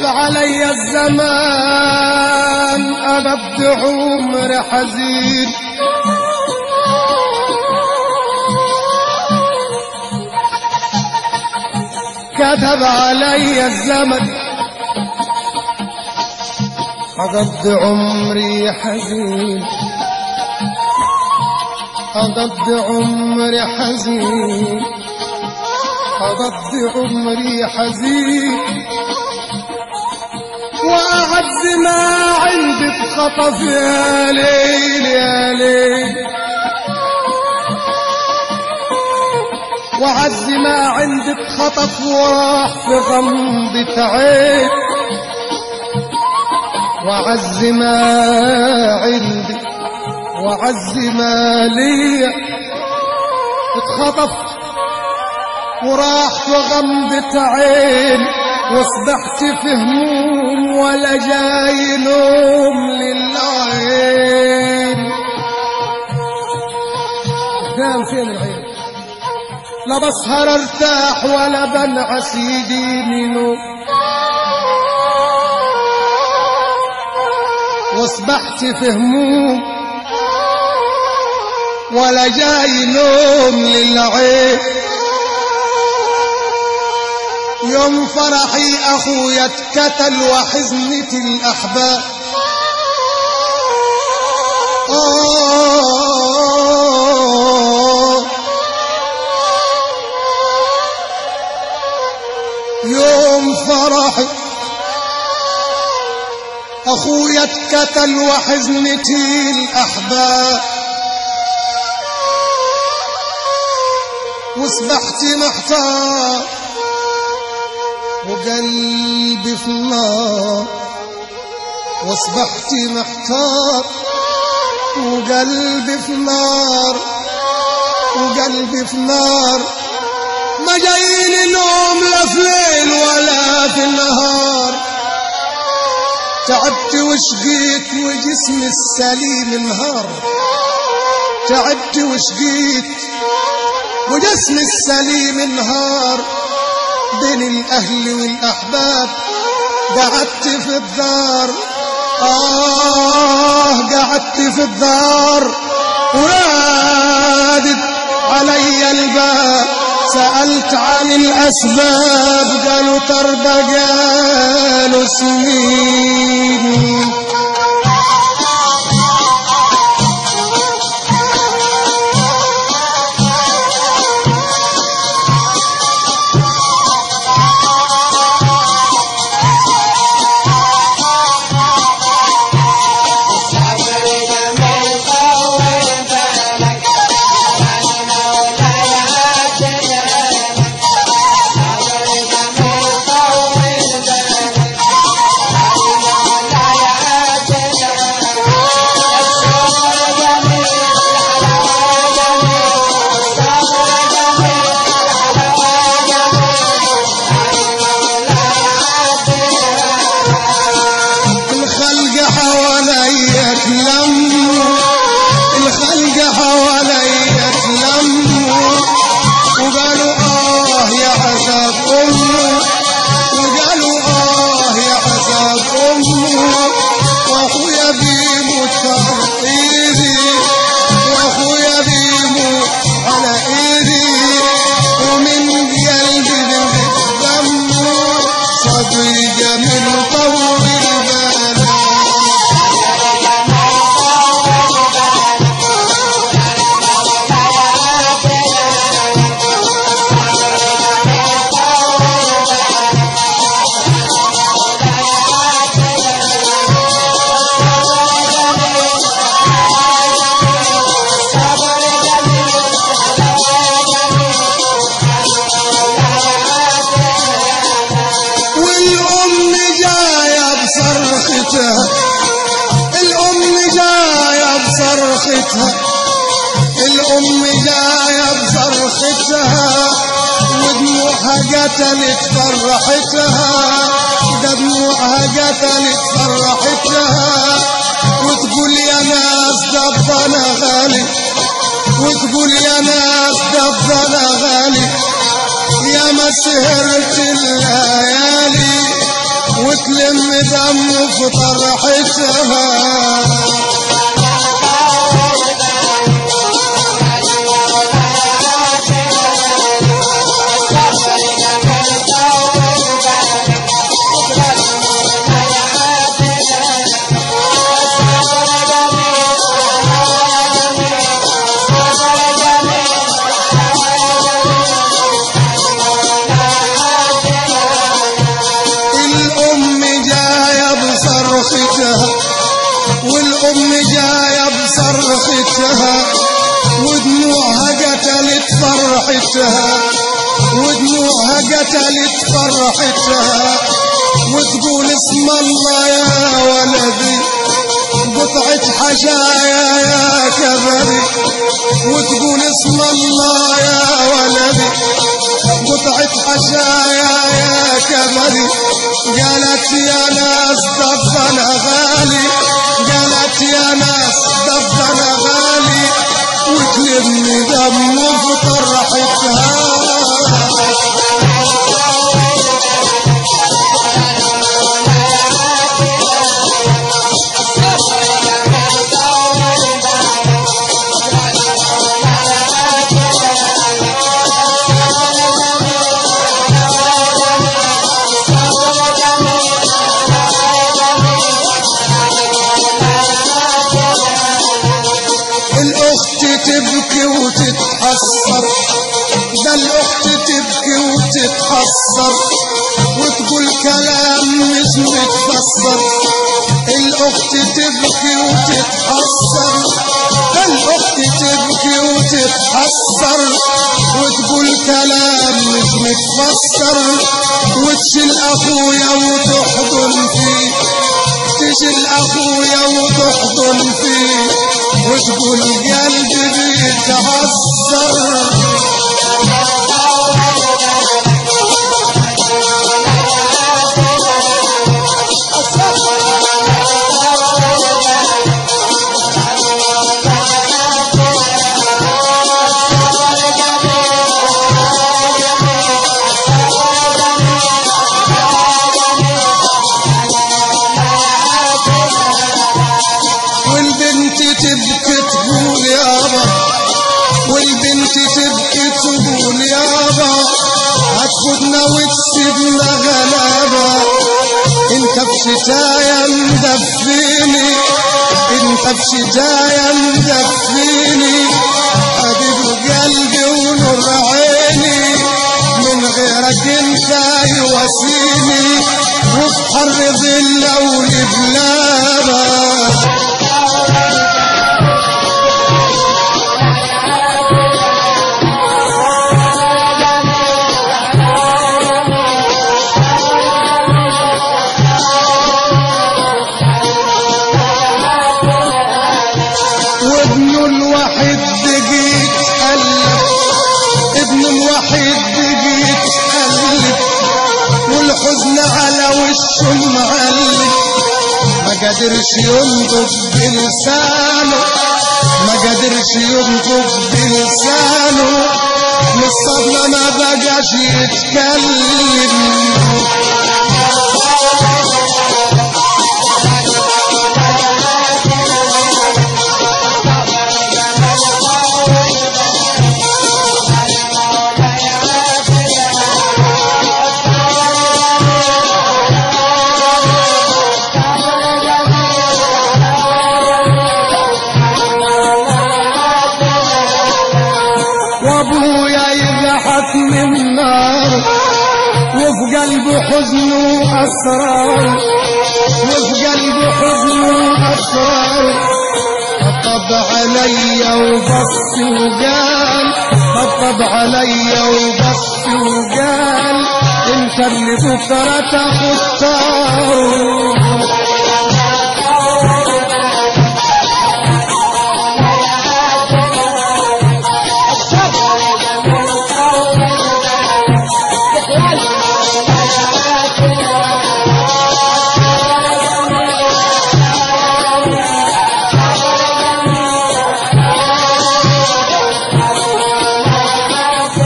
علي الزمان أقضي عمر حزين كتب علي الزمن أقضي عمري حزين أقضي عمري حزين أقضي عمري حزين وأعز ما عندي اتخطف يا ليل يا ليل وعز ما عندي اتخطف وراح في غمضة عين وعز ما عندي وعز ما ليا اتخطف وراح في غمضة عين واصبحت في هموم ولا جاي نوم للعين نام فين العين لا بسهر ارتاح ولا بنعس يديني نوم واصبحت في هموم ولا جاي نوم للعين يوم فرحي اخويا اتكتل وحزنة الاحباب آه يوم فرحي اخويا اتكتل وحزنتي الاحباب واصبحت محتار وقلبي في النار واصبحت محتار وقلبي في نار وقلبي في نار ما جايني نوم لا في ليل ولا في النهار تعبت وشقيت وجسمي السليم انهار تعبت وشقيت وجسمي السليم انهار بين الأهل والأحباب قعدت في الدار آه قعدت في الدار ورادت علي الباب سألت عن الأسباب قالوا تربى قالوا سنين الخلق حوالي تلموا الخلق حوالي تلموا وقالوا آه يا عذاب أمه وقالوا آه يا عذاب أمه وأخويا بيموت على إيدي وأخويا بيموت على إيدي ومن قلبي بنزف دمه صدري جميل طول البال والأم جاية بصرختها الأم جاية بصرختها الأم جاية بصرختها ودموعها قتلت فرحتها ده دموعها قتلت فرحتها وتقول يا ناس ده انا غالي وتقول يا ناس ده انا غالي يا ما سهرت الليالي وتلم دم في طرحتها الأم جاية بصرختها والأم جاية بصرختها ودموعها قتلت فرحتها ودموعها قتلت فرحتها وتقول اسم الله يا ولدي قطعة حشايا يا كبري وتقول اسم الله يا ولدي قطعة حشايا يا كبري قالت يا ناس دفن غالي قالت يا ناس دفن غالي وتلمني دم في طرحتها الأخت تبكي وتتحسر ده الأخت تبكي وتتحسر وتقول كلام مش متفسر الأخت تبكي وتتحسر الأخت تبكي وتتحسر وتقول كلام مش متفسر وتشيل أخويا وتحضن فيه تشيل أخويا وتحضن فيه وتقول قلبي بيتعذر والبنت تبكي تقول يابا والبنت تبكي تقول يابا هتفوتنا وتسيبنا غلابة انت في شتايا مدفيني انت في شتايا مدفيني حبيب قلبي ونور عيني من غيرك انت يواسيني وفي حر ظل ولبلابة وابن الوحيد بقيت قلب ابن الوحيد بقيت قلب والحزن على وشه معلب ما قدرش ينطق بلسانه ما قدرش ينطق بلسانه من الصدمة ما بقاش يتكلم وابويا يضحك من النار وفي قلبه حزن واسرار وفي قلبه حزن واسرار طبطب عليا وبص وقال طبطب عليا وبص وقال انت اللي بكره تاخد طار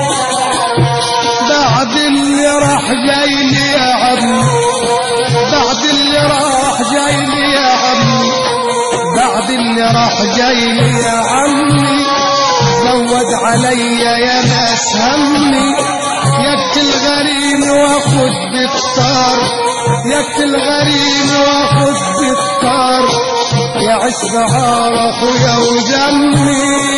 بعد اللي راح جاي لي يا عم رايح جاي يا عمي زود عليا يا ناس همي يك الغريم واخد بالطار يك الغريم واخد بالطار يعيش بعار اخويا وجنبي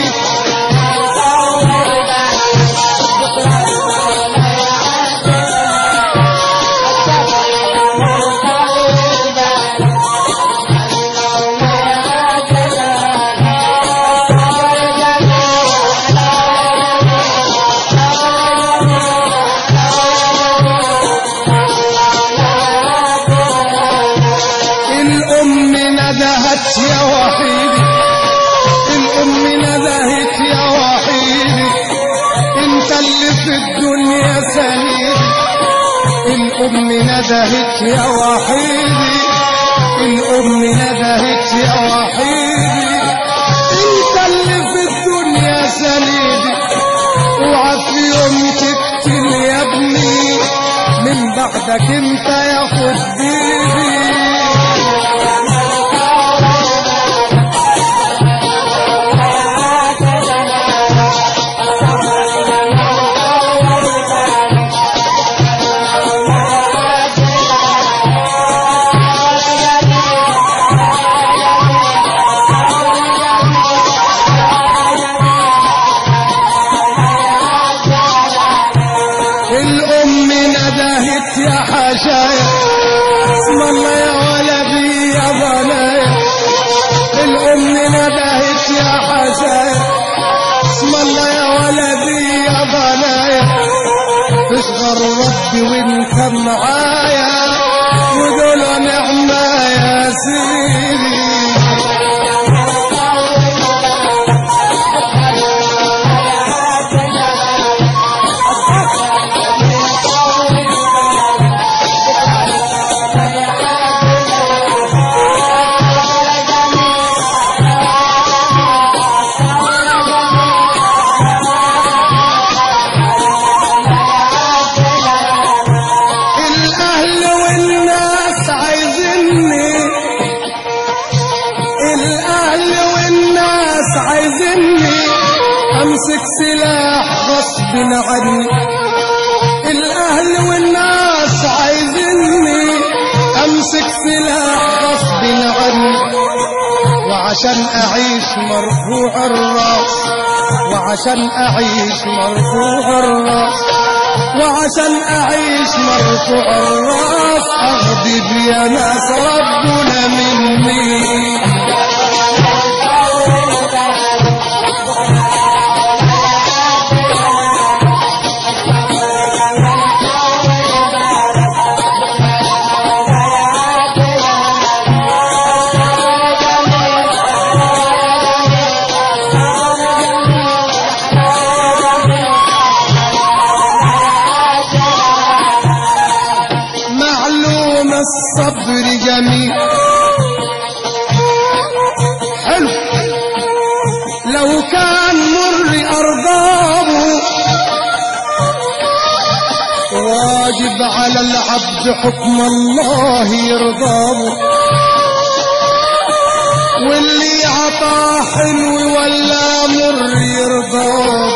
الأم ندهت يا وحيدي الأم ندهت يا وحيدي انت اللي في الدنيا سنيدي الأم ندهت يا وحيدي الأم ندهت يا وحيدي انت اللي في الدنيا سنيدي اوعى في يوم تقتل يا ابني من بعدك انت ياخد بيدي الأم ندهت يا حشايا اسم الله يا ولدي يا بنايا الأم ندهت يا حشايا اسم الله يا ولدي يا بنايا تشغل ربي وانت معايا ودول نعمة يا سيدي الأهل والناس عايزيني الأهل والناس عايزيني أمسك سلاح غصب عني الأهل والناس عايزيني أمسك سلاح غصب عني وعشان أعيش مرفوع الراس وعشان أعيش مرفوع الراس وعشان أعيش مرفوع الراس أغضب يا ناس ربنا مني معلوم الصبر جميل حلو لو كان مر أرضاه واجب على العبد حكم الله يرضاه واللي عطاه حلو ولا مر يرضاه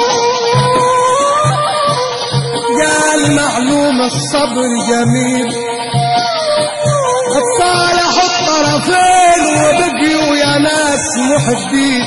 قال معلوم الصبر جميل اتصالح الطرفين وبقيوا يا ناس محبين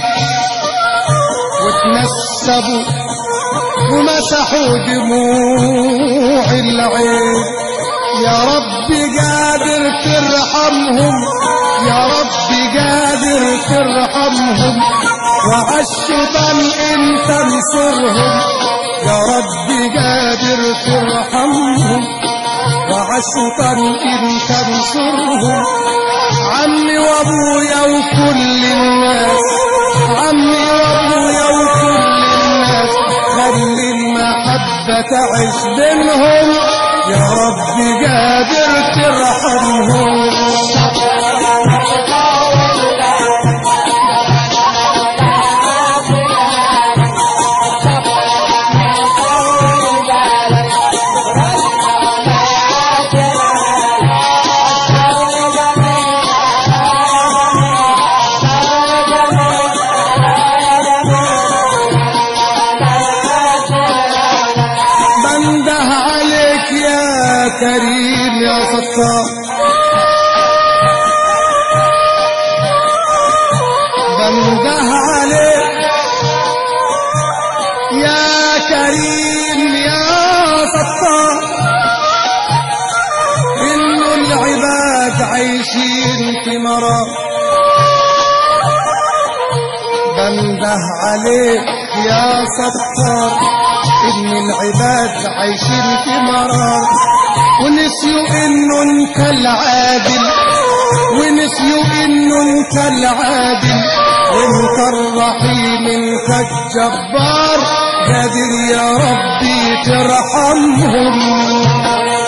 وتنسبوا ومسحوا دموع العين يا رب قادر ترحمهم يا رب قادر ترحمهم وعالشيطان انت انصرهم يا رب قادر ترحمهم وعالشيطان انت انصرهم عمي وابويا وكل الناس عمي وابويا وكل الناس خلي المحبة تعيش بينهم يا رب قادر ترحمهم كريم يا ستار بنده عليك يا كريم يا ستار إنه العباد عايشين في مرار بنده عليك يا ستار إن العباد عايشين في مرار ونسيوا إنه أنت العادل ونسيوا إنه أنت العادل وأنت الرحيم أنت الجبار قادر يا ربي ترحمهم